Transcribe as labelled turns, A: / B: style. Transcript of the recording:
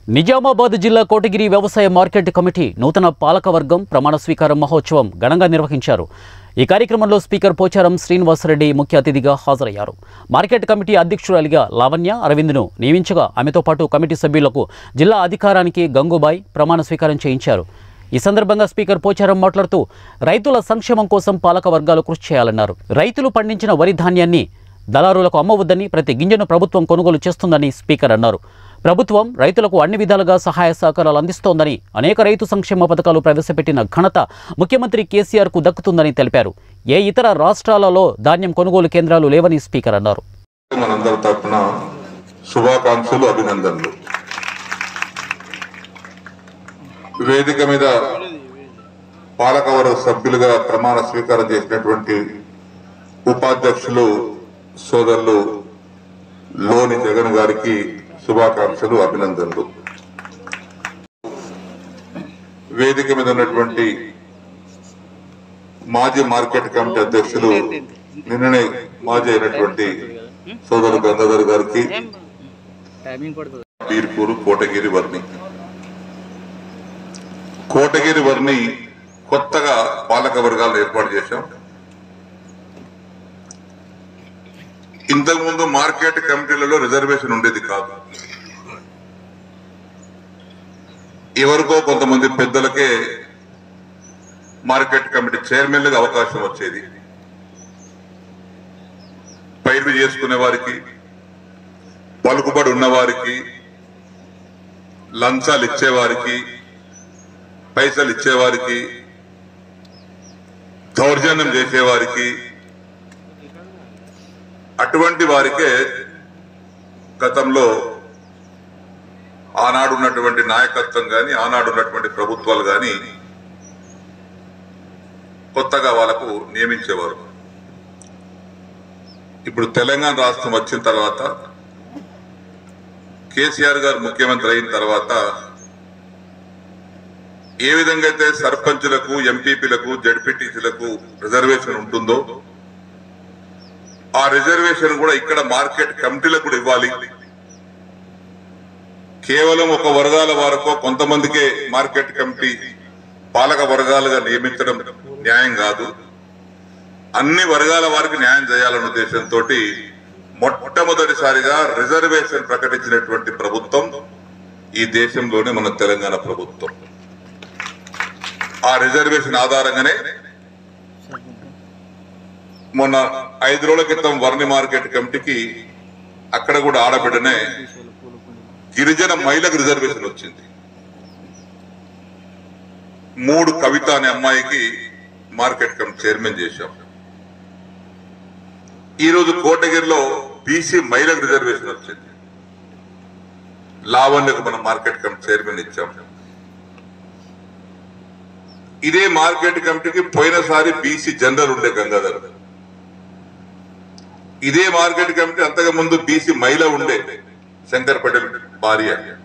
A: నిజామాబాద్ జిల్లా కోటగిరి వ్యవసాయ market committee నూతన పాలకవర్గం ప్రమాణ స్వీకారం మహోత్సవం ఘనంగా నిర్వహించారు ఈ కార్యక్రమంలో స్పీకర్ పోచారం శ్రీనివాసరెడ్డి ముఖ్య అతిథిగా హాజరయ్యారు మార్కెట్ కమిటీ అధ్యక్షురాలిగా లావణ్య అరవింద్ను నియమించగా ఆమెతో పాటు కమిటీ సభ్యులకు జిల్లా అధికారానికి గంగూబాయ్ ప్రమాణ స్వీకారం చేయించారు ఈ సందర్భంగా స్పీకర్ పోచారం మాట్లాడుతూ రైతుల సంక్షేమం కోసం పాలక వర్గాలు కృషి చేయాలన్నారు రైతులు పండించిన వరి ధాన్యాన్ని దళారులకు అమ్మవద్దని ప్రతి గింజను ప్రభుత్వం కొనుగోలు చేస్తుందని స్పీకర్ అన్నారు ప్రభుత్వం రైతులకు అన్ని విధాలుగా సహాయ సహకారాలు అందిస్తోందని అనేక రైతు సంక్షేమ పథకాలు ప్రవేశపెట్టిన ఘనత ముఖ్యమంత్రి కేసీఆర్కు దక్కుతుందని తెలిపారు ఏ ఇతర రాష్ట్రాలలో ధాన్యం కొనుగోలు కేంద్రాలు లేవని స్పీకర్ అన్నారు
B: మనందరి తరఫున శుభాకాంక్షలు అభినందనలు వేదిక మీద పాలకవర్గ సభ్యులుగా ప్రమాణ స్వీకారం చేసినటువంటి ఉపాధ్యక్షులు సోదరులు లోని జగన్ గారికి శుభాకాంక్షలు అభినందనలు వేదిక మీద ఉన్నటువంటి మాజీ మార్కెట్ కమిటీ అధ్యక్షులు నిన్ననే మాజీ అయినటువంటి సోదరు గంగాధర్ గారికి
C: టైమింగ్ పడుతుంది
B: బీర్పూరు కోటగిరి వర్ణి కోటగిరి వర్ణి కొత్తగా పాలక వర్గాలను ఏర్పాటు చేశాం ఇంతకుముందు మార్కెట్ కమిటీలలో రిజర్వేషన్ ఉండేది కాదు ఎవరికో కొంతమంది పెద్దలకే మార్కెట్ కమిటీ చైర్మన్లుగా అవకాశం వచ్చేది పైరు చేసుకునే వారికి పలుకుబడి ఉన్నవారికి లంచాలు ఇచ్చేవారికి పైసలు ఇచ్చేవారికి దౌర్జన్యం చేసేవారికి అటువంటి వారికే గతంలో ఆనాడు ఉన్నటువంటి నాయకత్వం గాని ఆనాడు ఉన్నటువంటి ప్రభుత్వాలు గాని కొత్తగా వాళ్ళకు నియమించేవారు ఇప్పుడు తెలంగాణ రాష్ట్రం వచ్చిన తర్వాత కేసీఆర్ గారు ముఖ్యమంత్రి అయిన తర్వాత ఏ విధంగా అయితే సర్పంచులకు ఎంపీపీలకు జడ్పీటీసీలకు రిజర్వేషన్ ఉంటుందో ఆ రిజర్వేషన్ కూడా ఇక్కడ మార్కెట్ కమిటీలకు కూడా ఇవ్వాలి కేవలం ఒక వర్గాల వారికో కొంతమందికే మార్కెట్ కమిటీ పాలక వర్గాలుగా నియమించడం న్యాయం కాదు అన్ని వర్గాల వారికి న్యాయం చేయాలన్న ఉద్దేశంతో మొట్టమొదటిసారిగా రిజర్వేషన్ ప్రకటించినటువంటి ప్రభుత్వం ఈ దేశంలోనే మన తెలంగాణ ప్రభుత్వం ఆ రిజర్వేషన్ ఆధారంగానే మొన్న ఐదు రోజుల క్రితం వర్ణి మార్కెట్ కమిటీకి అక్కడ కూడా ఆడబిడ్డనే గిరిజన మహిళకు రిజర్వేషన్ వచ్చింది మూడు కవిత అనే అమ్మాయికి మార్కెట్ కమిటీ చైర్మన్ చేశాం ఈ రోజు కోటగిరిలో బీసీ మహిళకు రిజర్వేషన్ వచ్చింది లావణ్యకు మనం మార్కెట్ కమిటీ చైర్మన్ ఇచ్చాం ఇదే మార్కెట్ కమిటీకి పోయినసారి బీసీ జనరల్ ఉండే గంగాధర్ ఇదే మార్కెట్ కమిటీ అంతకు ముందు బీసీ మహిళ ఉండే శంకర్ పటేల్ భార్య